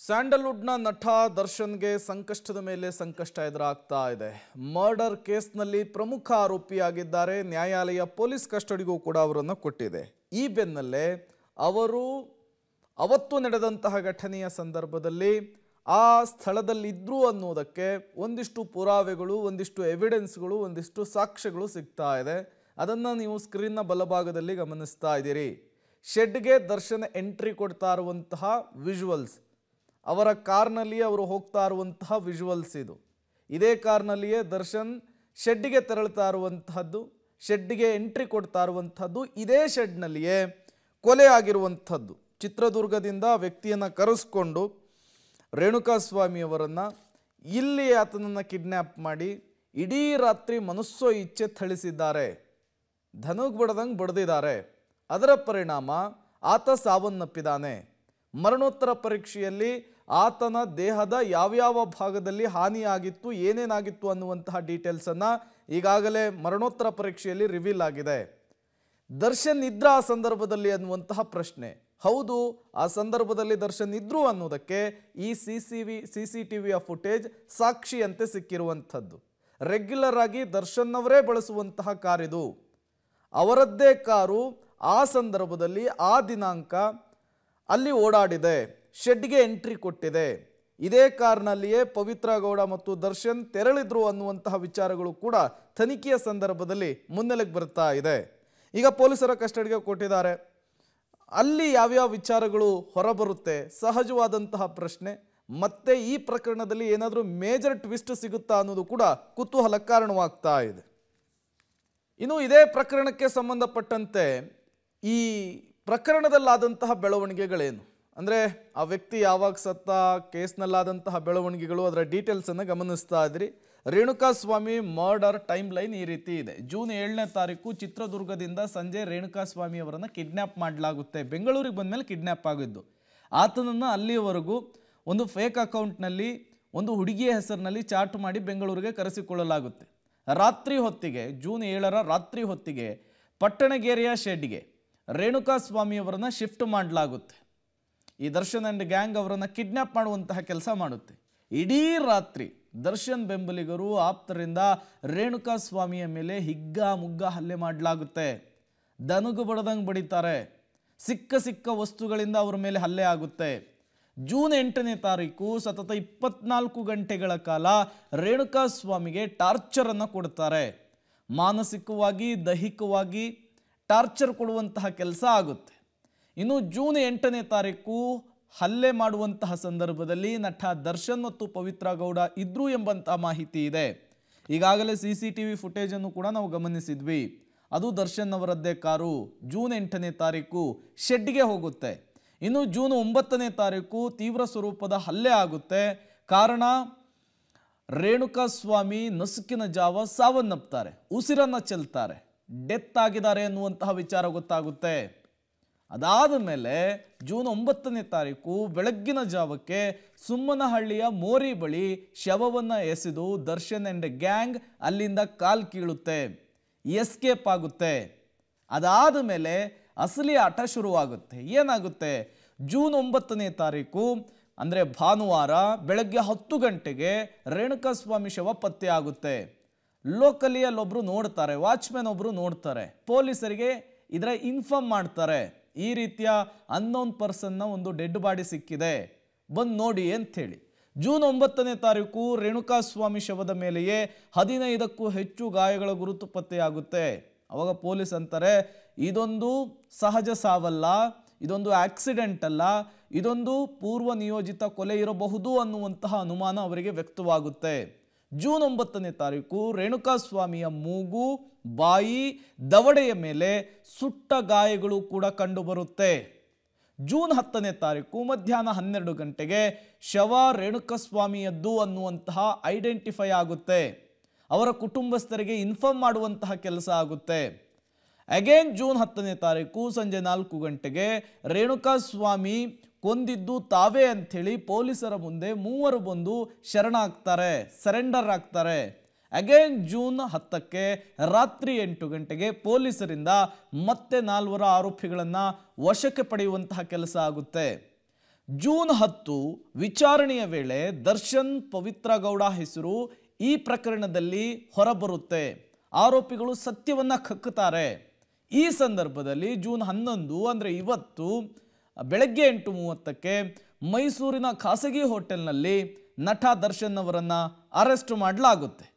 ಸ್ಯಾಂಡಲ್ವುಡ್ನ ನಟ ದರ್ಶನ್ಗೆ ಸಂಕಷ್ಟದ ಮೇಲೆ ಸಂಕಷ್ಟ ಎದುರಾಗ್ತಾ ಇದೆ ಮರ್ಡರ್ ಕೇಸ್ನಲ್ಲಿ ಪ್ರಮುಖ ಆರೋಪಿಯಾಗಿದ್ದಾರೆ ನ್ಯಾಯಾಲಯ ಪೊಲೀಸ್ ಕಸ್ಟಡಿಗೂ ಕೂಡ ಅವರನ್ನು ಕೊಟ್ಟಿದೆ ಈ ಬೆನ್ನಲ್ಲೇ ಅವರು ಅವತ್ತು ನಡೆದಂತಹ ಘಟನೆಯ ಸಂದರ್ಭದಲ್ಲಿ ಆ ಸ್ಥಳದಲ್ಲಿದ್ದರು ಅನ್ನೋದಕ್ಕೆ ಒಂದಿಷ್ಟು ಪುರಾವೆಗಳು ಒಂದಿಷ್ಟು ಎವಿಡೆನ್ಸ್ಗಳು ಒಂದಿಷ್ಟು ಸಾಕ್ಷ್ಯಗಳು ಸಿಗ್ತಾ ಇದೆ ಅದನ್ನು ನೀವು ಸ್ಕ್ರೀನ್ನ ಬಲಭಾಗದಲ್ಲಿ ಗಮನಿಸ್ತಾ ಇದ್ದೀರಿ ಶೆಡ್ಗೆ ದರ್ಶನ್ ಎಂಟ್ರಿ ಕೊಡ್ತಾ ಇರುವಂತಹ ವಿಜುವಲ್ಸ್ ಅವರ ಕಾರ್ನಲ್ಲಿ ಅವರು ಹೋಗ್ತಾ ಇರುವಂತಹ ವಿಜುವಲ್ಸ್ ಇದು ಇದೇ ಕಾರ್ನಲ್ಲಿಯೇ ದರ್ಶನ್ ಶೆಡ್ಡಿಗೆ ತೆರಳ್ತಾ ಇರುವಂತಹದ್ದು ಶೆಡ್ಡಿಗೆ ಎಂಟ್ರಿ ಕೊಡ್ತಾ ಇರುವಂತಹದ್ದು ಇದೇ ಶೆಡ್ನಲ್ಲಿಯೇ ಕೊಲೆ ಆಗಿರುವಂಥದ್ದು ಚಿತ್ರದುರ್ಗದಿಂದ ವ್ಯಕ್ತಿಯನ್ನು ಕರೆಸ್ಕೊಂಡು ರೇಣುಕಾಸ್ವಾಮಿಯವರನ್ನು ಇಲ್ಲಿ ಆತನನ್ನು ಕಿಡ್ನ್ಯಾಪ್ ಮಾಡಿ ಇಡೀ ರಾತ್ರಿ ಮನಸ್ಸೋ ಇಚ್ಛೆ ಥಳಿಸಿದ್ದಾರೆ ಧನುಗ್ ಬಡ್ದಂಗೆ ಬಡ್ದಿದ್ದಾರೆ ಅದರ ಪರಿಣಾಮ ಆತ ಸಾವನ್ನಪ್ಪಿದ್ದಾನೆ ಮರಣೋತ್ತರ ಪರೀಕ್ಷೆಯಲ್ಲಿ ಆತನ ದೇಹದ ಯಾವ್ಯಾವ ಭಾಗದಲ್ಲಿ ಹಾನಿಯಾಗಿತ್ತು ಏನೇನಾಗಿತ್ತು ಅನ್ನುವಂತಹ ಡೀಟೇಲ್ಸನ್ನು ಈಗಾಗಲೇ ಮರಣೋತ್ತರ ಪರೀಕ್ಷೆಯಲ್ಲಿ ರಿವೀಲ್ ಆಗಿದೆ ದರ್ಶನ್ ಇದ್ರ ಆ ಸಂದರ್ಭದಲ್ಲಿ ಅನ್ನುವಂತಹ ಪ್ರಶ್ನೆ ಹೌದು ಆ ಸಂದರ್ಭದಲ್ಲಿ ದರ್ಶನ್ ಇದ್ರು ಅನ್ನೋದಕ್ಕೆ ಈ C C V C C T ವಿಯ ಫುಟೇಜ್ ಸಾಕ್ಷಿಯಂತೆ ಸಿಕ್ಕಿರುವಂಥದ್ದು ರೆಗ್ಯುಲರ್ ಆಗಿ ದರ್ಶನ್ ಅವರೇ ಬಳಸುವಂತಹ ಕಾರಿದು ಅವರದ್ದೇ ಕಾರು ಆ ಸಂದರ್ಭದಲ್ಲಿ ಆ ದಿನಾಂಕ ಅಲ್ಲಿ ಓಡಾಡಿದೆ ಶೆಡ್ಗೆ ಎಂಟ್ರಿ ಕೊಟ್ಟಿದೆ ಇದೇ ಕಾರ್ನಲ್ಲಿಯೇ ಪವಿತ್ರ ಗೌಡ ಮತ್ತು ದರ್ಶನ್ ತೆರಳಿದ್ರು ಅನ್ನುವಂತಹ ವಿಚಾರಗಳು ಕೂಡ ತನಿಖೆಯ ಸಂದರ್ಭದಲ್ಲಿ ಮುನ್ನೆಲೆಗೆ ಬರ್ತಾ ಇದೆ ಈಗ ಪೊಲೀಸರ ಕಸ್ಟಡಿಗೆ ಕೊಟ್ಟಿದ್ದಾರೆ ಅಲ್ಲಿ ಯಾವ್ಯಾವ ವಿಚಾರಗಳು ಹೊರಬರುತ್ತೆ ಸಹಜವಾದಂತಹ ಪ್ರಶ್ನೆ ಮತ್ತೆ ಈ ಪ್ರಕರಣದಲ್ಲಿ ಏನಾದರೂ ಮೇಜರ್ ಟ್ವಿಸ್ಟ್ ಸಿಗುತ್ತಾ ಅನ್ನೋದು ಕೂಡ ಕುತೂಹಲ ಕಾರಣವಾಗ್ತಾ ಇದೆ ಇನ್ನು ಇದೇ ಪ್ರಕರಣಕ್ಕೆ ಸಂಬಂಧಪಟ್ಟಂತೆ ಈ ಪ್ರಕರಣದಲ್ಲಾದಂತಹ ಬೆಳವಣಿಗೆಗಳೇನು ಅಂದರೆ ಆ ವ್ಯಕ್ತಿ ಯಾವಾಗ ಸತ್ತ ಕೇಸ್ನಲ್ಲಾದಂತಹ ಬೆಳವಣಿಗೆಗಳು ಅದರ ಡೀಟೇಲ್ಸನ್ನು ಗಮನಿಸ್ತಾ ಇದ್ರಿ ರೇಣುಕಾಸ್ವಾಮಿ ಮರ್ಡರ್ ಟೈಮ್ ಲೈನ್ ಈ ರೀತಿ ಇದೆ ಜೂನ್ ಏಳನೇ ತಾರೀಕು ಚಿತ್ರದುರ್ಗದಿಂದ ಸಂಜೆ ರೇಣುಕಾಸ್ವಾಮಿ ಅವರನ್ನು ಕಿಡ್ನ್ಯಾಪ್ ಮಾಡಲಾಗುತ್ತೆ ಬೆಂಗಳೂರಿಗೆ ಬಂದಮೇಲೆ ಕಿಡ್ನ್ಯಾಪ್ ಆಗಿದ್ದು ಆತನನ್ನು ಅಲ್ಲಿಯವರೆಗೂ ಒಂದು ಫೇಕ್ ಅಕೌಂಟ್ನಲ್ಲಿ ಒಂದು ಹುಡುಗಿಯ ಹೆಸರಿನಲ್ಲಿ ಚಾಟ್ ಮಾಡಿ ಬೆಂಗಳೂರಿಗೆ ಕರೆಸಿಕೊಳ್ಳಲಾಗುತ್ತೆ ರಾತ್ರಿ ಹೊತ್ತಿಗೆ ಜೂನ್ ಏಳರ ರಾತ್ರಿ ಹೊತ್ತಿಗೆ ಪಟ್ಟಣಗೇರಿಯ ಶೆಡ್ಗೆ ರೇಣುಕಾಸ್ವಾಮಿಯವರನ್ನು ಶಿಫ್ಟ್ ಮಾಡಲಾಗುತ್ತೆ ಈ ದರ್ಶನ್ ಆ್ಯಂಡ್ ಗ್ಯಾಂಗ್ ಅವರನ್ನು ಕಿಡ್ನ್ಯಾಪ್ ಮಾಡುವಂತಹ ಕೆಲಸ ಮಾಡುತ್ತೆ ಇಡೀ ರಾತ್ರಿ ದರ್ಶನ್ ಬೆಂಬಲಿಗರು ಆಪ್ತರಿಂದ ರೇಣುಕಾ ಸ್ವಾಮಿಯ ಮೇಲೆ ಹಿಗ್ಗ ಮುಗ್ಗ ಹಲ್ಲೆ ಮಾಡಲಾಗುತ್ತೆ ದನುಗು ಬಡದಂಗೆ ಬಡಿತಾರೆ ಸಿಕ್ಕ ಸಿಕ್ಕ ವಸ್ತುಗಳಿಂದ ಅವರ ಮೇಲೆ ಹಲ್ಲೆ ಆಗುತ್ತೆ ಜೂನ್ ಎಂಟನೇ ತಾರೀಕು ಸತತ ಇಪ್ಪತ್ನಾಲ್ಕು ಗಂಟೆಗಳ ಕಾಲ ರೇಣುಕಾ ಸ್ವಾಮಿಗೆ ಟಾರ್ಚರನ್ನು ಕೊಡ್ತಾರೆ ಮಾನಸಿಕವಾಗಿ ದೈಹಿಕವಾಗಿ ಟಾರ್ಚರ್ ಕೊಡುವಂತಹ ಕೆಲಸ ಆಗುತ್ತೆ ಇನ್ನು ಜೂನ್ ಎಂಟನೇ ತಾರೀಕು ಹಲ್ಲೆ ಮಾಡುವಂತಹ ಸಂದರ್ಭದಲ್ಲಿ ನಟ ದರ್ಶನ್ ಮತ್ತು ಪವಿತ್ರ ಗೌಡ ಇದ್ರು ಎಂಬಂತಹ ಮಾಹಿತಿ ಇದೆ ಈಗಾಗಲೇ ಸಿ ಸಿ ಟಿ ವಿ ಫುಟೇಜನ್ನು ಕೂಡ ನಾವು ಗಮನಿಸಿದ್ವಿ ಅದು ದರ್ಶನ್ ಅವರದ್ದೇ ಕಾರು ಜೂನ್ ಎಂಟನೇ ತಾರೀಕು ಶೆಡ್ಗೆ ಹೋಗುತ್ತೆ ಇನ್ನು ಜೂನ್ ಒಂಬತ್ತನೇ ತಾರೀಕು ತೀವ್ರ ಸ್ವರೂಪದ ಹಲ್ಲೆ ಆಗುತ್ತೆ ಕಾರಣ ರೇಣುಕಾ ಸ್ವಾಮಿ ನಸುಕಿನ ಜಾವ ಸಾವನ್ನಪ್ತಾರೆ ಉಸಿರನ್ನ ಚೆಲ್ತಾರೆ ಡೆತ್ ಆಗಿದ್ದಾರೆ ಅನ್ನುವಂತಹ ವಿಚಾರ ಗೊತ್ತಾಗುತ್ತೆ ಅದಾದ ಮೇಲೆ ಜೂನ್ ಒಂಬತ್ತನೇ ತಾರೀಕು ಬೆಳಗ್ಗಿನ ಜಾವಕ್ಕೆ ಸುಮ್ಮನಹಳ್ಳಿಯ ಮೋರಿ ಬಳಿ ಶವವನ್ನು ಎಸೆದು ದರ್ಶನ್ ಆ್ಯಂಡ್ ಗ್ಯಾಂಗ್ ಅಲ್ಲಿಂದ ಕಾಲ್ ಕೀಳುತ್ತೆ ಎಸ್ಕೇಪ್ ಆಗುತ್ತೆ ಅದಾದ ಮೇಲೆ ಅಸಲಿ ಆಟ ಶುರುವಾಗುತ್ತೆ ಏನಾಗುತ್ತೆ ಜೂನ್ ಒಂಬತ್ತನೇ ತಾರೀಕು ಅಂದರೆ ಭಾನುವಾರ ಬೆಳಗ್ಗೆ ಹತ್ತು ಗಂಟೆಗೆ ರೇಣುಕಾಸ್ವಾಮಿ ಶವ ಪತ್ತೆ ಆಗುತ್ತೆ ಲೋಕಲಿಯಲ್ಲೊಬ್ಬರು ನೋಡ್ತಾರೆ ವಾಚ್ಮ್ಯಾನ್ ಒಬ್ಬರು ನೋಡ್ತಾರೆ ಪೊಲೀಸರಿಗೆ ಇದರ ಇನ್ಫಾರ್ಮ್ ಮಾಡ್ತಾರೆ ಈ ರೀತಿಯ ಅನ್ನೋನ್ ಪರ್ಸನ್ನ ಒಂದು ಡೆಡ್ ಬಾಡಿ ಸಿಕ್ಕಿದೆ ಬಂದು ನೋಡಿ ಅಂಥೇಳಿ ಜೂನ್ ಒಂಬತ್ತನೇ ತಾರೀಕು ರೇಣುಕಾಸ್ವಾಮಿ ಶವದ ಮೇಲೆಯೇ ಹದಿನೈದಕ್ಕೂ ಹೆಚ್ಚು ಗಾಯಗಳ ಗುರುತು ಪತ್ತೆಯಾಗುತ್ತೆ ಅವಾಗ ಪೊಲೀಸ್ ಅಂತಾರೆ ಇದೊಂದು ಸಹಜ ಸಾವಲ್ಲ ಇದೊಂದು ಆಕ್ಸಿಡೆಂಟ್ ಅಲ್ಲ ಇದೊಂದು ಪೂರ್ವ ನಿಯೋಜಿತ ಕೊಲೆ ಇರಬಹುದು ಅನ್ನುವಂತಹ ಅನುಮಾನ ಅವರಿಗೆ ವ್ಯಕ್ತವಾಗುತ್ತೆ ಜೂನ್ ಒಂಬತ್ತನೇ ತಾರೀಕು ರೇಣುಕಾಸ್ವಾಮಿಯ ಮೂಗು ಬಾಯಿ ದವಡೆಯ ಮೇಲೆ ಸುಟ್ಟ ಗಾಯಗಳು ಕೂಡ ಕಂಡುಬರುತ್ತೆ ಜೂನ್ ಹತ್ತನೇ ತಾರೀಕು ಮಧ್ಯಾಹ್ನ ಹನ್ನೆರಡು ಗಂಟೆಗೆ ಶವ ರೇಣುಕಸ್ವಾಮಿಯದ್ದು ಅನ್ನುವಂತಹ ಐಡೆಂಟಿಫೈ ಆಗುತ್ತೆ ಅವರ ಕುಟುಂಬಸ್ಥರಿಗೆ ಇನ್ಫಾರ್ಮ್ ಮಾಡುವಂತಹ ಕೆಲಸ ಆಗುತ್ತೆ ಅಗೇನ್ ಜೂನ್ ಹತ್ತನೇ ತಾರೀಕು ಸಂಜೆ ನಾಲ್ಕು ಗಂಟೆಗೆ ರೇಣುಕಾಸ್ವಾಮಿ ಕೊಂದಿದ್ದು ತಾವೇ ಅಂಥೇಳಿ ಪೊಲೀಸರ ಮುಂದೆ ಮೂವರು ಬಂದು ಶರಣಾಗ್ತಾರೆ ಸರೆಂಡರ್ ಆಗ್ತಾರೆ ಅಗೇನ್ ಜೂನ್ ಹತ್ತಕ್ಕೆ ರಾತ್ರಿ ಎಂಟು ಗಂಟೆಗೆ ಪೊಲೀಸರಿಂದ ಮತ್ತೆ ನಾಲ್ವರ ಆರೋಪಿಗಳನ್ನು ವಶಕ್ಕೆ ಪಡೆಯುವಂತಹ ಕೆಲಸ ಆಗುತ್ತೆ ಜೂನ್ ಹತ್ತು ವಿಚಾರಣೆಯ ವೇಳೆ ದರ್ಶನ್ ಪವಿತ್ರ ಗೌಡ ಹೆಸರು ಈ ಪ್ರಕರಣದಲ್ಲಿ ಹೊರಬರುತ್ತೆ ಆರೋಪಿಗಳು ಸತ್ಯವನ್ನ ಕಕ್ಕುತ್ತಾರೆ ಈ ಸಂದರ್ಭದಲ್ಲಿ ಜೂನ್ ಹನ್ನೊಂದು ಅಂದರೆ ಇವತ್ತು ಬೆಳಗ್ಗೆ ಎಂಟು ಮೂವತ್ತಕ್ಕೆ ಮೈಸೂರಿನ ಖಾಸಗಿ ಹೋಟೆಲ್ನಲ್ಲಿ ನಟ ದರ್ಶನ್ ಅವರನ್ನ ಅರೆಸ್ಟ್ ಮಾಡಲಾಗುತ್ತೆ